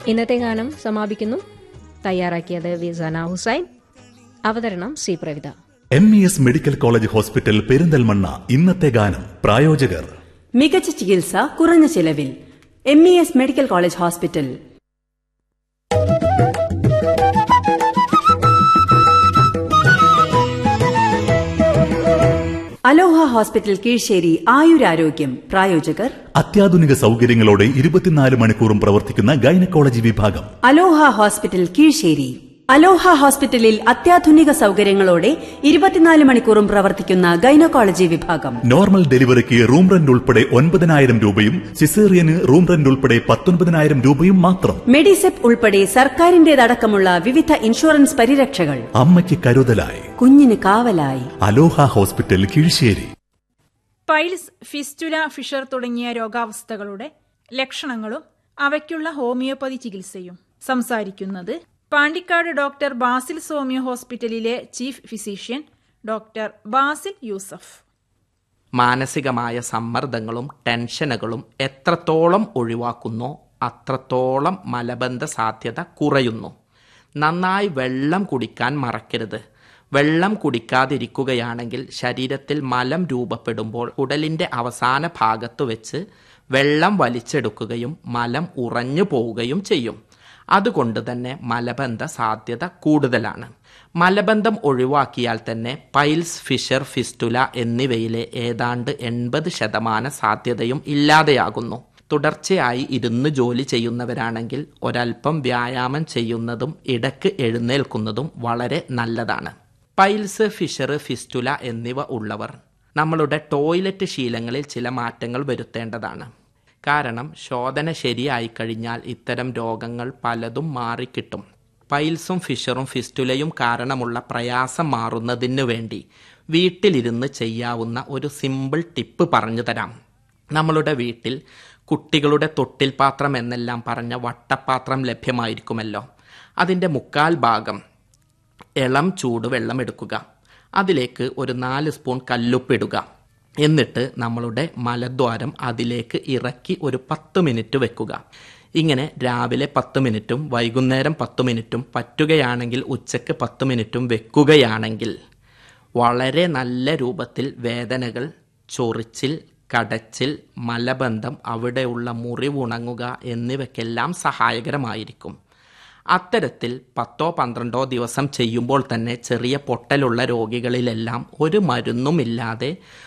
ഇന്നത്തെ ഗാനം സമാപിക്കുന്നു തയ്യാറാക്കിയത് വിസന ഹുസൈൻ അവതരണം C Pravitha M E S medical college hospital Perinthalmanna ഇന്നത്തെ ഗാനം പ്രായോജകർ മികച്ച ചികിത്സ കുറഞ്ഞ ചിലവിൽ M E S medical college hospital Aloha hospital Keezhissery ആയുരാരോഗ്യം പ്രായോജകർ അത്യാധുനിക സൗകര്യങ്ങളോടെ ഇരുപത്തിനാല് മണിക്കൂറും പ്രവർത്തിക്കുന്ന ഗൈനക്കോളജി വിഭാഗം അലോഹ ഹോസ്പിറ്റൽ കീഴ്ശ്ശേരി അലോഹ ഹോസ്പിറ്റലിൽ അത്യാധുനിക സൗകര്യങ്ങളോടെ ഇരുപത്തിനാല് മണിക്കൂറും പ്രവർത്തിക്കുന്ന ഗൈനക്കോളജി വിഭാഗം നോർമൽ ഡെലിവറിക്ക് റൂം റെന്റ് ഉൾപ്പെടെ ഒൻപതിനായിരം രൂപയും സിസേറിയന് റൂം റെന്റ് ഉൾപ്പെടെ പത്തൊൻപതിനായിരം രൂപയും മാത്രം മെഡിസെപ്പ് ഉൾപ്പെടെ സർക്കാരിന്റേതടക്കമുള്ള വിവിധ ഇൻഷുറൻസ് പരിരക്ഷകൾ അമ്മയ്ക്ക് കരുതലായി കുഞ്ഞിന് കാവലായി Aloha hospital Keezhissery piles fistula fissure തുടങ്ങിയ രോഗാവസ്ഥകളുടെ ലക്ഷണങ്ങളും അവയ്ക്കുള്ള ഹോമിയോപ്പതി ചികിത്സയും സംസാരിക്കുന്നത് പാണ്ടിക്കാട് ഡോക്ടർ ബാസിൽ സോമിയോ ഹോസ്പിറ്റലിലെ chief physician doctor Basil Yusuf മാനസികമായ സമ്മർദ്ദങ്ങളും ടെൻഷനുകളും എത്രത്തോളം ഒഴിവാക്കുന്നോ അത്രത്തോളം മലബന്ധ സാധ്യത കുറയുന്നു നന്നായി വെള്ളം കുടിക്കാൻ മറക്കരുത് വെള്ളം കുടിക്കാതിരിക്കുകയാണെങ്കിൽ ശരീരത്തിൽ മലം രൂപപ്പെടുമ്പോൾ കുടലിൻ്റെ അവസാന ഭാഗത്ത് വെച്ച് വെള്ളം വലിച്ചെടുക്കുകയും മലം ഉറഞ്ഞു പോവുകയും ചെയ്യും അതുകൊണ്ട് തന്നെ മലബന്ധ സാധ്യത കൂടുതലാണ് മലബന്ധം ഒഴിവാക്കിയാൽ തന്നെ പൈൽസ് ഫിഷർ ഫിസ്റ്റുല എന്നിവയിലെ ഏതാണ്ട് എൺപത് ശതമാനം സാധ്യതയും ഇല്ലാതെയാകുന്നു തുടർച്ചയായി ഇരുന്ന് ജോലി ചെയ്യുന്നവരാണെങ്കിൽ ഒരൽപ്പം വ്യായാമം ചെയ്യുന്നതും ഇടയ്ക്ക് എഴുന്നേൽക്കുന്നതും വളരെ നല്ലതാണ് പൈൽസ് ഫിഷർ ഫിസ്റ്റുല എന്നിവ ഉള്ളവർ നമ്മളുടെ ടോയ്ലറ്റ് ശീലങ്ങളിൽ ചില മാറ്റങ്ങൾ വരുത്തേണ്ടതാണ് കാരണം ശോധന ശരിയായി കഴിഞ്ഞാൽ ഇത്തരം രോഗങ്ങൾ പലതും മാറിക്കിട്ടും പൈൽസും ഫിഷറും ഫിസ്റ്റുലയും കാരണമുള്ള പ്രയാസം മാറുന്നതിന് വേണ്ടി വീട്ടിലിരുന്ന് ചെയ്യാവുന്ന ഒരു സിമ്പിൾ ടിപ്പ് പറഞ്ഞു തരാം നമ്മളുടെ വീട്ടിൽ കുട്ടികളുടെ തൊട്ടിൽ പാത്രം എന്നെല്ലാം പറഞ്ഞ വട്ടപാത്രം ലഭ്യമായിരിക്കുമല്ലോ അതിൻ്റെ മുക്കാൽ ഭാഗം ഇളം ചൂട് വെള്ളം എടുക്കുക അതിലേക്ക് ഒരു നാല് സ്പൂൺ കല്ലുപ്പിടുക എന്നിട്ട് നമ്മളുടെ മലദ്വാരം അതിലേക്ക് ഇറക്കി ഒരു പത്ത് മിനിറ്റ് വെക്കുക ഇങ്ങനെ രാവിലെ പത്ത് മിനിറ്റും വൈകുന്നേരം പത്ത് മിനിറ്റും പറ്റുകയാണെങ്കിൽ ഉച്ചയ്ക്ക് പത്ത് മിനിറ്റും വെക്കുകയാണെങ്കിൽ വളരെ നല്ല രൂപത്തിൽ വേദനകൾ ചൊറിച്ചിൽ കടച്ചിൽ മലബന്ധം അവിടെയുള്ള മുറിവുണങ്ങുക എന്നിവയ്ക്കെല്ലാം സഹായകരമായിരിക്കും അത്തരത്തിൽ പത്തോ പന്ത്രണ്ടോ ദിവസം ചെയ്യുമ്പോൾ തന്നെ ചെറിയ പൊട്ടലുള്ള രോഗികളിലെല്ലാം ഒരു മരുന്നുമില്ലാതെ